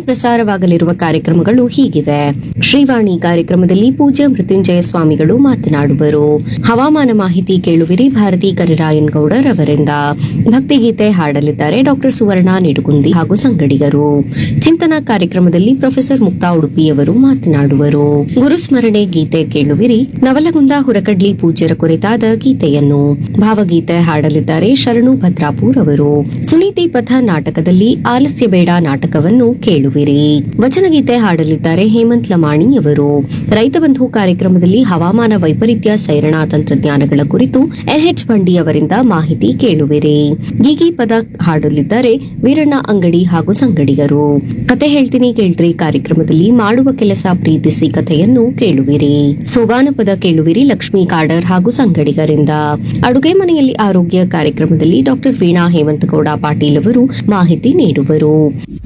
ಪ್ರಸಾರವಾಗಲಿರುವ ಕಾರ್ಯಕ್ರಮಗಳು ಹೀಗಿವೆ ಶ್ರೀವಾಣಿ ಕಾರ್ಯಕ್ರಮದಲ್ಲಿ ಪೂಜ್ಯ ಮೃತ್ಯುಂಜಯ ಸ್ವಾಮಿಗಳು ಮಾತನಾಡುವರು ಹವಾಮಾನ ಮಾಹಿತಿ ಕೇಳುವಿರಿ ಭಾರತಿ ಕರಿರಾಯನ್ ಗೌಡರ್ ಅವರಿಂದ ಭಕ್ತಿಗೀತೆ ಹಾಡಲಿದ್ದಾರೆ ಡಾಕ್ಟರ್ ಸುವರ್ಣ ನಿಡುಗುಂದಿ ಹಾಗೂ ಸಂಗಡಿಗರು ಚಿಂತನ ಕಾರ್ಯಕ್ರಮದಲ್ಲಿ ಪ್ರೊಫೆಸರ್ ಮುಕ್ತಾ ಉಡುಪಿಯವರು ಮಾತನಾಡುವರು ಗುರುಸ್ಮರಣೆ ಗೀತೆ ಕೇಳುವಿರಿ ನವಲಗುಂದ ಹುರಕಡ್ಲಿ ಪೂಜ್ಯರ ಕುರಿತಾದ ಗೀತೆಯನ್ನು ಭಾವಗೀತೆ ಹಾಡಲಿದ್ದಾರೆ ಶರಣು ಭದ್ರಾಪುರ್ ಅವರು ಸುನೀತಿ ಪಥ ನಾಟಕದಲ್ಲಿ ಆಲಸ್ಯ ಬೇಡ ನಾಟಕವನ್ನು ಕೇಳುವಿರಿ ವಚನಗೀತೆ ಹಾಡಲಿದ್ದಾರೆ ಹೇಮಂತ್ ಲಮಾಣಿ ಅವರು ರೈತ ಬಂಧು ಕಾರ್ಯಕ್ರಮದಲ್ಲಿ ಹವಾಮಾನ ವೈಪರೀತ್ಯ ಸೈರಣಾ ತಂತ್ರಜ್ಞಾನಗಳ ಕುರಿತು ಎಲ್ಎಚ್ ಬಂಡಿ ಅವರಿಂದ ಮಾಹಿತಿ ಕೇಳುವಿರಿ ಗೀಗಿ ಪದ ಹಾಡಲಿದ್ದಾರೆ ವೀರಣ್ಣ ಅಂಗಡಿ ಹಾಗೂ ಸಂಗಡಿಗರು ಕತೆ ಹೇಳ್ತೀನಿ ಕೇಳ್ರಿ ಕಾರ್ಯಕ್ರಮದಲ್ಲಿ ಮಾಡುವ ಕೆಲಸ ಪ್ರೀತಿಸಿ ಕಥೆಯನ್ನು ಕೇಳುವಿರಿ ಸೋಬಾನ ಪದ ಕೇಳುವಿರಿ ಲಕ್ಷ್ಮೀ ಕಾಡರ್ ಹಾಗೂ ಸಂಗಡಿಗರಿಂದ ಅಡುಗೆ ಮನೆಯಲ್ಲಿ ಆರೋಗ್ಯ ಕಾರ್ಯಕ್ರಮದಲ್ಲಿ ಡಾಕ್ಟರ್ ವೀಣಾ ಹೇಮಂತಗೌಡ ಪಾಟೀಲ್ ಅವರು ಮಾಹಿತಿ ನೀಡುವರು